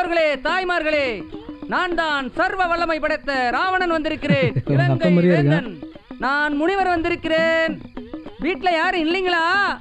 பெரியோர்களே தாய்மார்களே நான் தான் சர்வ வல்லமை படைத்த ராவணன் வந்திருக்கிறேன் உங்க இலங்கை அப்பா மாதிரியே இருக்கா? வேந்தன் நான் முனிவர் வந்திருக்கிறேன் வீட்ல யாரும் இல்லைங்களா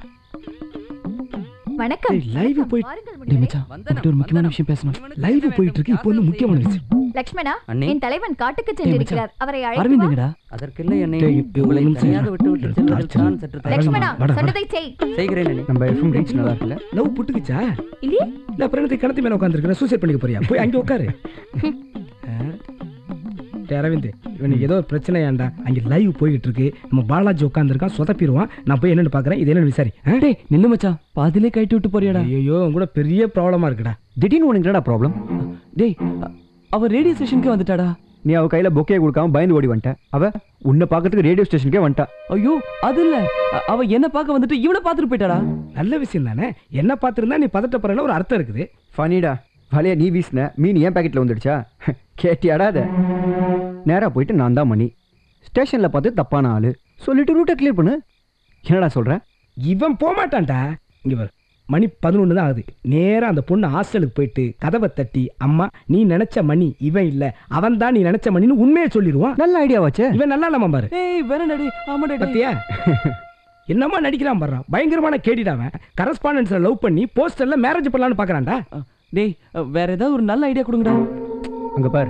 வணக்கம் லைவ் போயிட்டு வாருங்கள் டேய் முனிவரே. மச்சான் உன்கிட்ட ஒரு முக்கியமான விஷயம் பேசணும் லைவ் போயிட்டு இருக்கு இப்போ வந்து முக்கியமான விஷயம் லக்ஷ்மணா அண்ணே. என் தலைவன் காட்டுக்கு சென்றிருக்கிறார் அவரை அழைத்து வா. அரவிந்தங்கடா அதற்கில்லை என்னை டேய், இப்ப உங்களை ஒரு நிமிஷம் தனியாக விட்டு விட்டு செல்வதற்கு டார்ச்சர். நான் சற்று லக்ஷ்மணா வாடா, வாடா. சொன்னதை செய் செய்கிறேன் அண்ணே. நம்ம எஃப்எம் ரீச் நல்லா இருக்குல்ல லவ் புட்டுக்குச்சா இல்லையே இல்ல அப்புறம் என்னத்துக்கு கிணத்து மேல உட்காந்துருக்கேன் சூசைட் பண்ணிக்க போறியா போய் அங்கே உட்காரு ஆ? டேய் அரவிந்த் இவனுக்கு ஏதோ ஒரு பிரச்சனையாண்டா அங்க லைவ் போயிட்டு இருக்கு நம்ம பாலாஜி உட்காந்துருக்கான் சொதப்பிடுவான் நான் போய் என்னன்னு பாக்குறேன் இது என்னன்னு விசாரி ஆ? டேய் நில்லு மச்சான் பாதியிலே கட்டி விட்டு போறியாடா ஐயோ உன் கூட பெரிய ப்ராப்ளமா இருக்குடா திடீர்னு உனக்கு என்னடா ப்ராப்ளம் டேய் அ- அவ ரேடியோ ஸ்டேஷனுக்கே வந்துட்டாடா நீ அவ கையில பொக்கே கொடுக்காம பயந்து ஓடி வந்துட்ட அவ உன்னை பார்க்கறதுக்கு ரேடியோ ஸ்டேஷனுக்கே வந்துட்டா ஐயோ அது இல்ல அ- அவ என்ன பார்க்க வந்துட்டு இவனை பார்த்துட்டு போயிட்டாடா நல்ல விஷயம் தானே என்ன பார்த்திருந்தா நீ பதட்டப்படுறேன்னு ஒரு அர்த்தம் இருக்குது ஃபனிடா வலைய நீ வீசின மீன் ஏன் பாக்கெட்ல வந்துடுச்சா கேட்டியாடா அத நேரா போயிட்டு நான் தான் மணி ஸ்டேஷன்ல பார்த்து தப்பான ஆளு சொல்லிட்டு ரூட்டை கிளியர் பண்ணு என்னடா சொல்ற இவன் போமாட்டான்டா இங்க பாரு மணி பதினொன்று தான் ஆகுது நேரா அந்த பொண்ணு ஹாஸ்டலுக்கு போயிட்டு கதவை தட்டி அம்மா நீ நினைச்ச மணி இவன் இல்ல அவன் தான் நீ நினைச்ச மணின்னு உண்மையை சொல்லிடுவான் நல்ல ஐடியாவாச்சே இவன் நல்லா நம்ம பாரு ஏய் வேணாடா ஆமாடா டேய். பத்தியா என்னமா நடிக்கிறான் பாடுறான் பயங்கரமான கேடிடாவன் கரஸ்பாண்டன்ஸ்ல லவ் பண்ணி போஸ்டர்ல மேரேஜ் பண்ணலாம்னு பாக்குறான்டா அ, டேய் அ, வேற ஏதாவது ஒரு நல்ல ஐடியா கொடுங்கடா அங்க பார்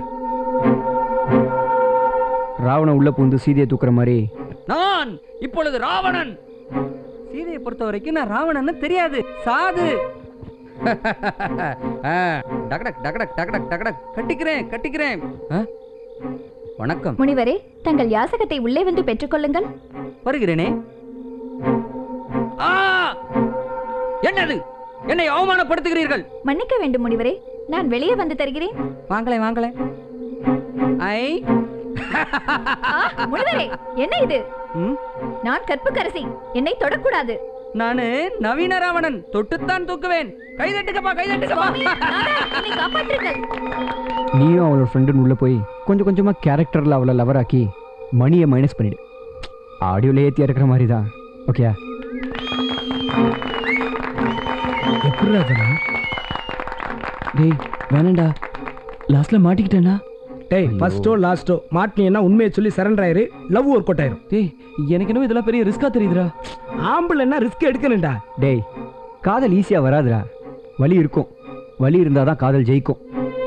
ராவணன் உள்ள பூந்து சீதையை தூக்குற மாதிரி நான் இப்பொழுது ராவணன் சீதையை பொறுத்த வரைக்கும் நான் ராவணன்னு தெரியாது சாது ஆ, டகடக் டகடக் டகடக் டகடக் கட்டிக்கிறேன் கட்டிக்கிறேன் ஆ? வணக்கம் முனிவரே தங்கள் யாசகத்தை உள்ளே வந்து பெற்றுக்கொள்ளுங்கள் வருகிறேனே ஆ! என்னது என்னை அவமானப்படுத்துகிறீர்கள் மன்னிக்க வேண்டும் முனிவரே நான் வெளியே வந்து தருகிறேன் வாங்களே வாங்களே ஐ ஆ, முனிவரே என்ன இது ம், நான் கற்புக்கரசி என்னை தொடக்கூடாது நானு நவீன ராவணன் தொட்டுத்தான் தூக்குவேன் கை தட்டுக்கப்பா கை தட்டுக்கப்பா சுவாமி, நாதா, என்னை காப்பாற்றுங்கள் நீயும் அவளோட ஃப்ரெண்டுன்னு உள்ள போய் கொஞ்சம் கொஞ்சமா கேரக்டர்ல அவளை லவர் ஆக்கி மணியை மைனஸ் பண்ணிடு ஆடியோல ஏத்தியா இருக்கிற மாதிரி தான் ஓகே எப்படி அதெல்லாம் டேய் வேணாம்டா லாஸ்ட்ல மாட்டிக்கிட்டேனா டேய் ஃபர்ஸ்டோ லாஸ்டோ மாட்டினீங்கன்னா உண்மையை சொல்லி சரண்டர் ஆயிரு லவ் ஒர்க் அவுட் ஆயிரும் டேய் எனக்கு என்னவோ இதெல்லாம் பெரிய ரிஸ்கா தெரியுதுடா ஆம்பளைன்னா ரிஸ்க் எடுக்கணும்டா டேய் காதல் ஈஸியா வராதுடா வலி இருக்கும் வலி இருந்தாதான் காதல் ஜெயிக்கும்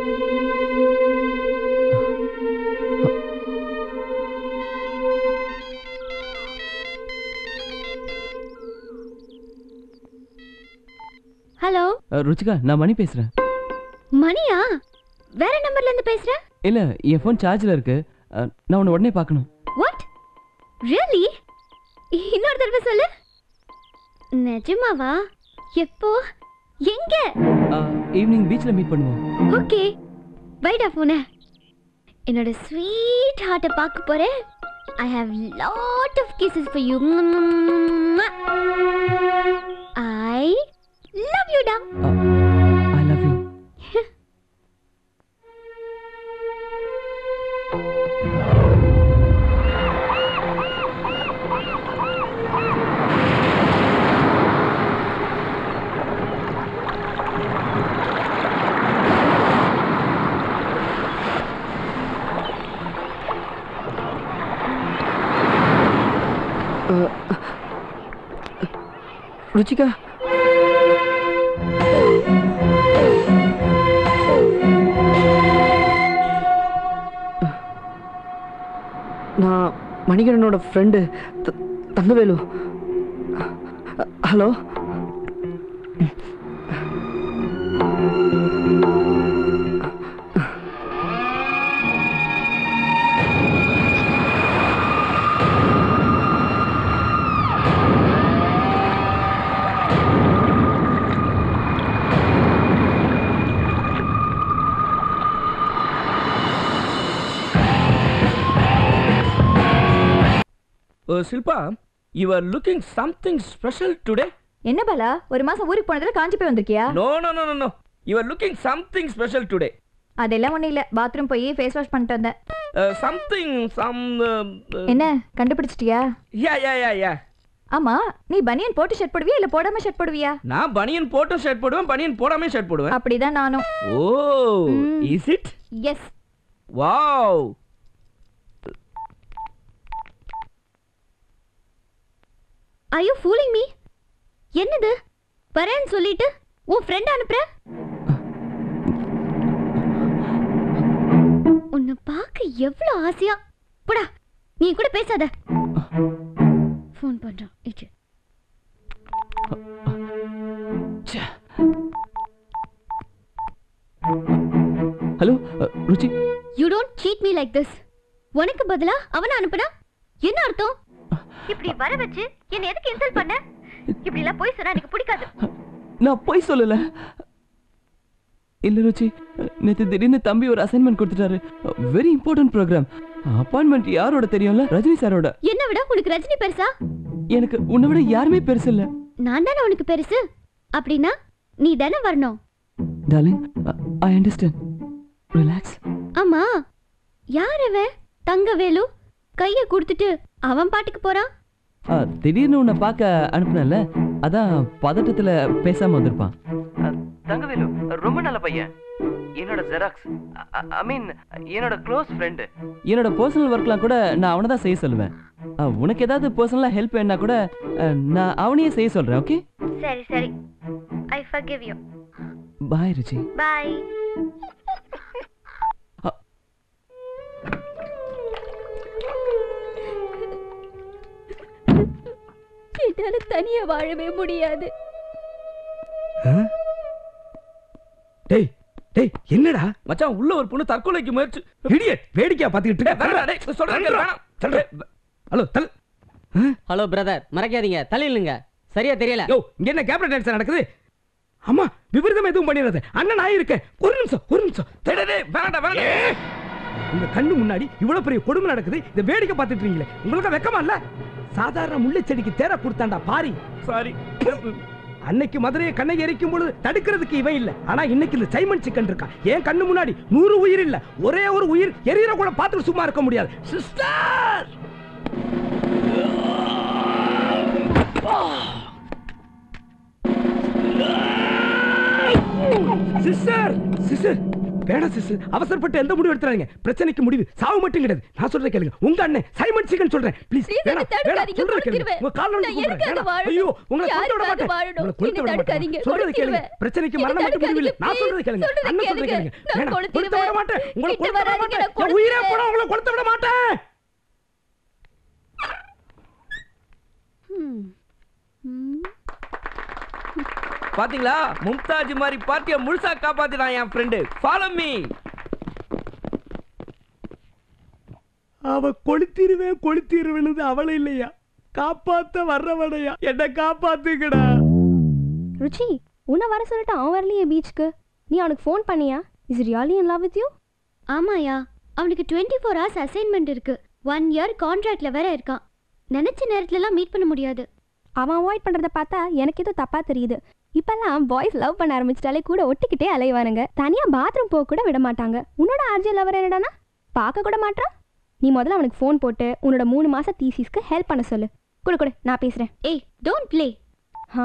ஹலோ அ, ருச்சிகா நான் மணி பேசுறேன் மணியா வேற நம்பர்ல இருந்து பேசுற இல்ல என் ஃபோன் சார்ஜ்ல இருக்கு அ, நான் உன்னை உடனே பார்க்கணும் வாட் ரியலி இன்னொரு தடவை சொல்லு நிஜமாவா எப்போ எங்க ஈவினிங் பீச்ல மீட் பண்ணுவோம் ஓகே வைடா போன என்னோட ஸ்வீட் ஹார்ட்டை பார்க்க போறேன் I have lot of kisses for you I love you டா ஐ லவ் யூ ருச்சிகா நான் மணிகரனோட friend Thangavelu hello Shilpa you are looking something special today என்ன பாலா ஒரு மாசம் ஊருக்கு போனதுல காஞ்சி போய் வந்திருக்கியா no no no no you are looking something special today அதெல்லாம் ஒண்ணும் இல்ல பாத்ரூம் போய் ஃபேஸ் வாஷ் பண்ணிட்டு வந்தேன் சம்திங் சம் என்ன கண்டுபிடிச்சிட்டியா யா யா யா யா ஆமா நீ பனியன் போட்டு ஷர்ட் போடுவியா இல்ல போடாம ஷர்ட் போடுவியா நான் பனியன் போட்டு ஷர்ட் போடுவேன் பனியன் போடாம ஷர்ட் போடுவேன் அப்படிதான் நானும் ஓ ம். Is it yes wow I you fooling me என்னது வரேன்னு சொல்லிட்டு உன் ஃப்ரெண்ட் அனுப்புற உன்னை பார்க்க எவ்வளவு ஆசையா போடா நீ கூட பேசாத ஃபோன் பண்றான் இச்சு hello Ruchi you don't cheat me like this உனக்கு பதிலா அவனை அனுப்புனா என்ன அர்த்தம் இப்படி வர வச்சு என்ன எதுக்கு இன்சல்ட் பண்ண இப்படி எல்லாம் போய் சொன்னா எனக்கு பிடிக்காது நான் போய் சொல்லல இல்ல ருச்சி நேத்து திடீர்னு தம்பி ஒரு அசைன்மெண்ட் கொடுத்துட்டாரு வெரி இம்பார்ட்டன்ட் ப்ரோக்ராம் அப்பாயின்மெண்ட் யாரோட தெரியும்ல ரஜினி சாரோட என்ன விட உனக்கு ரஜினி பெருசா எனக்கு உன்னை விட யாருமே பெருசு இல்ல நான் தானே உனக்கு பெருசு அப்படின்னா நீ தானே வரணும் டார்லிங் ஐ அண்டர்ஸ்டாண்ட் ரிலாக்ஸ் ஆமா யார் அவன் தங்கவேலு கைய கொடுத்துட்டு அவன் பாட்டுக்கு போறான் திடீர்னு உன்னை பார்க்க அனுப்புனல அதான் பதட்டத்துல பேசாம வந்திருப்பான் தங்கவேலு ரொம்ப நல்ல பையன் என்னோட ஜெராக்ஸ் ஐ மீன் என்னோட க்ளோஸ் ஃப்ரெண்டு என்னோட பர்சனல் ஒர்க்லாம் கூட நான் அவனை தான் செய்ய சொல்லுவேன் அஹ், உனக்கு ஏதாவது பர்சனலாக ஹெல்ப் வேணா கூட அஹ், நான் அவனையே செய்ய சொல்றேன் ஓகே சரி சரி I forgive you bye Ruchi bye என்னால தனியா வாழவே முடியாது டேய் டேய் என்னடா மச்சான் உள்ள ஒரு பொண்ணு தற்கொலைக்கு முயற்சி இடியட் வேடிக்கையா பாத்துக்கிட்டு டேய், வேணாம்டா, டேய், சொல்றேன் கேளு, வேணாம். சொல்றேன் ஹலோ தல் ஹலோ பிரதர் மறைக்காதீங்க தள்ளிடுங்க சரியா தெரியல யோ இங்க என்ன கேப்டன் டான்ஸ் நடக்குது அம்மா விபரீதம் எதுவும் பண்ணிடாத அண்ணன் நான் இருக்கேன் ஒரு நிமிஷம் ஒரு நிமிஷம் டேய், டேய், டேய், வேணாம்டா, வேணாம். உங்க கண்ணு முன்னாடி இவ்வளவு பெரிய கொடுமை நடக்குது இதை வேடிக்கை பார்த்துட்டு இருக்கீங்களே உங்களுக்கு வெக்கமா இல்ல சாதாரண முள்ளு செடிக்கு தேர கொடுத்தாண்டா பாரி சாரி அன்னைக்கு மதுரையை கண்ணை எரிக்கும் பொழுது தடுக்கிறதுக்கு இவன் இல்ல ஆனா இன்னைக்கு இந்த சைமன் சிக்கன் இருக்கான் என் கண்ணு முன்னாடி நூறு உயிர் இல்ல ஒரே ஒரு உயிர் எரியற கூட பார்த்துட்டு சும்மா இருக்க முடியாது சிஸ்டர் சிஸ்டர் சிஸ்டர் வேணாம் சிஸ்டர் அவசரப்பட்டு எந்த முடிவு எடுத்துறாங்க பிரச்சனைக்கு முடிவு சாவு மட்டும் கிடையாது நான் சொல்றதை கேளுங்க உங்க அண்ணன் சைமன் சிக்கன் சொல்றேன் ப்ளீஸ் Please, வேணாம் என்னை வேணாம் தடுக்காதீங்க, சொல்றதை கேளுங்க கொடுத்துருவேன். உங்க கால்ல நான் விழுந்து எதுக்காக கும்பிடுறேன். வேணாம். வாழணும்? ஐயோ உங்களை கொண்டு விட யாருக்காக மாட்டேன் வாழணும்? உங்களை கொண்டு என்னை விட மாட்டேன் தடுக்காதீங்க, சொல்றதை கேளுங்க கொடுத்துருவேன். பிரச்சனைக்கு என்னை மரணம் மட்டும் முடிவு இல்லை நான் தடுக்காதீங்க, சொல்றதை கேளுங்க சொல்றதை அண்ணன் சொல்றதை கேளுங்க. கேளுங்க நான் வேணாம் கொளுத்த விட கொளுத்திடுவேன். மாட்டேன் உங்களை கிட்ட கொளுத்த விட வராதீங்க, மாட்டேன் நான் என் உயிரே கொளுத்திடுவேன். போனா உங்களை கொளுத்த விட மாட்டேன் பாத்தீங்களா மும்தாஜ் மாதிரி பார்ட்டிய முழுசா காப்பாத்தினான் என் ஃப்ரெண்டு ஃபாலோ மீ அவ கொளுத்திருவேன் கொளுத்திருவேன்னு அவளை இல்லையா காப்பாத்த வர்றவனையா என்ன காப்பாத்துக்கடா ருச்சி உன்னை வர சொல்லிட்டு அவன் வரலையே பீச்சுக்கு நீ அவனுக்கு ஃபோன் பண்ணியா is really in love with you ஆமாயா அவனுக்கு டுவெண்ட்டி ஃபோர் ஹவர்ஸ் அசைன்மெண்ட் இருக்கு ஒன் இயர் கான்ட்ராக்ட்ல வேற இருக்கான் நினைச்ச நேரத்துலலாம் மீட் பண்ண முடியாது அவன் அவாய்ட் பண்றத பார்த்தா எனக்கு ஏதோ தப்பா தெரியுது இப்பெல்லாம் பாய்ஸ் லவ் பண்ண ஆரம்பிச்சிட்டாலே கூட ஒட்டிக்கிட்டே அலைவானுங்க தனியா பாத்ரூம் போக கூட விட மாட்டாங்க உன்னோட ஆர்ஜே லவர் என்னடானா பார்க்க கூட மாட்டான் நீ முதல்ல அவனுக்கு ஃபோன் போட்டு உன்னோட மூணு மாச தீசிஸ்க்கு ஹெல்ப் பண்ண சொல்லு கொடு கொடு நான் பேசுறேன் ஏய் டோன்ட் ப்ளே ஹா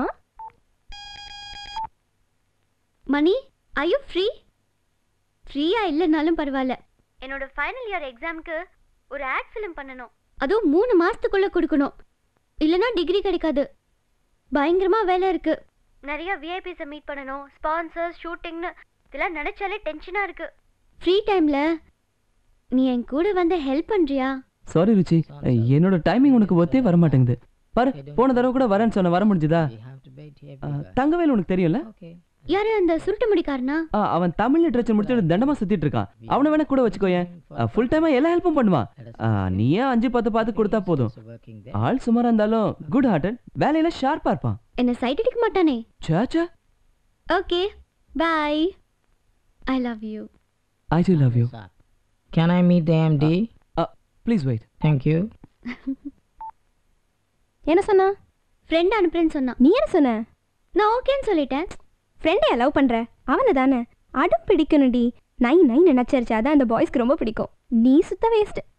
மணி ஐ யூ ஃப்ரீ ஃப்ரீயா இல்லைனாலும் பரவாயில்ல என்னோட ஃபைனல் இயர் எக்ஸாம்க்கு ஒரு ஆட் ஃபிலிம் பண்ணணும் அதுவும் மூணு மாசத்துக்குள்ள கொடுக்கணும் இல்லைன்னா டிகிரி கிடைக்காது பயங்கரமா வேலை இருக்கு நிறைய விஐபிஸை மீட் பண்ணணும் ஸ்பான்சர்ஸ் ஷூட்டிங்னு இதெல்லாம் நினைச்சாலே டென்ஷனா இருக்கு ஃப்ரீ டைம்ல நீ என் கூட வந்து ஹெல்ப் பண்றியா சாரி ருச்சி என்னோட டைமிங் உனக்கு ஒத்தே வர மாட்டேங்குது பாரு போன தடவை கூட வரேன்னு சொன்ன வர முடிஞ்சுதா தங்கவேல் உனக்கு தெரியும்ல யாரு அந்த சுருட்டு முடிக்காரனா ஆ, அவன் தமிழ் லிட்ரேச்சர் முடிச்சுட்டு தண்டமா சுத்திட்டு இருக்கான் அவனை வேணா கூட வச்சுக்கோயேன் ஃபுல் டைமா எல்லா ஹெல்ப்பும் பண்ணுவான் ஆ, நீயே அஞ்சு பத்து பார்த்து கொடுத்தா போதும் ஆள் சுமாரா இருந்தாலும் குட் ஹார்ட்டட் வேலையில ஷார்ப்பா இருப்பான் என்ன சைட் அடிக்க மாட்டானே சாச்சா okay bye I love you I do love you Can I meet the MD? Please wait Thank you. என்ன சொன்னா ஃப்ரெண்ட் அனுப்புறேன்னு சொன்னான் நீ என்ன சொன்ன நான் ஓகேன்னு சொல்லிட்டேன் ஃப்ரெண்டை லவ் பண்ற அவனை தானே அடம் பிடிக்கணும்டி நை நை நினைச்சரிச்சா தான் அந்த பாய்ஸ்க்கு ரொம்ப பிடிக்கும் நீ சுத்த வேஸ்ட்